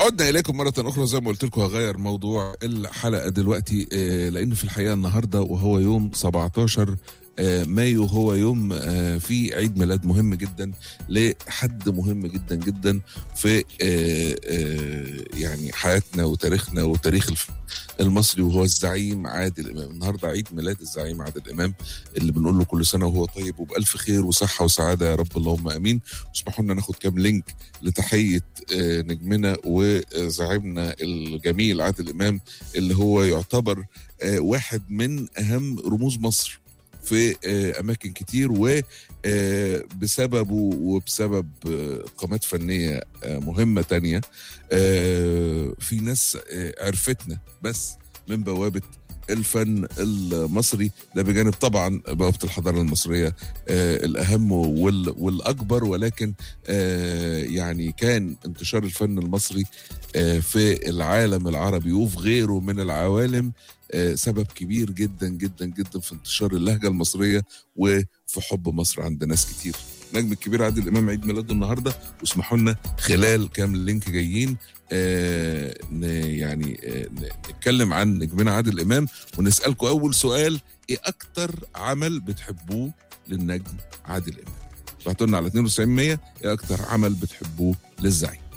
عدنا اليكم مره اخرى زي ما قلت لكم هغير موضوع الحلقه دلوقتي آه، لان في الحقيقه النهارده وهو يوم 17 آه، مايو هو يوم آه، فيه عيد ميلاد مهم جدا لحد مهم جدا جدا في آه، آه، يعني حياتنا وتاريخنا وتاريخ الف- المصري وهو الزعيم عادل امام النهارده عيد ميلاد الزعيم عادل امام اللي بنقول له كل سنه وهو طيب وبالف خير وصحه وسعاده يا رب اللهم امين اسمحوا لنا ناخد كام لينك لتحيه آه، نجمنا وزعيمنا الجميل عادل امام اللي هو يعتبر آه، واحد من اهم رموز مصر في آه، اماكن كتير وبسببه وبسبب آه، قامات فنيه آه، مهمه تانية آه، في ناس آه، عرفتنا بس من بوابه الفن المصري ده بجانب طبعا بوابه الحضاره المصريه آه، الاهم وال- والاكبر ولكن آه، يعني كان انتشار الفن المصري آه، في العالم العربي وفي غيره من العوالم آه، سبب كبير جدا جدا جدا في انتشار اللهجه المصريه وفي حب مصر عند ناس كتير نجم الكبير عادل امام عيد ميلاده النهارده واسمحوا لنا خلال كام لينك جايين آه ن- يعني آه ن- نتكلم عن نجمنا عادل امام ونسالكم اول سؤال ايه اكتر عمل بتحبوه للنجم عادل امام بعتوا لنا على 92 100 ايه اكتر عمل بتحبوه للزعيم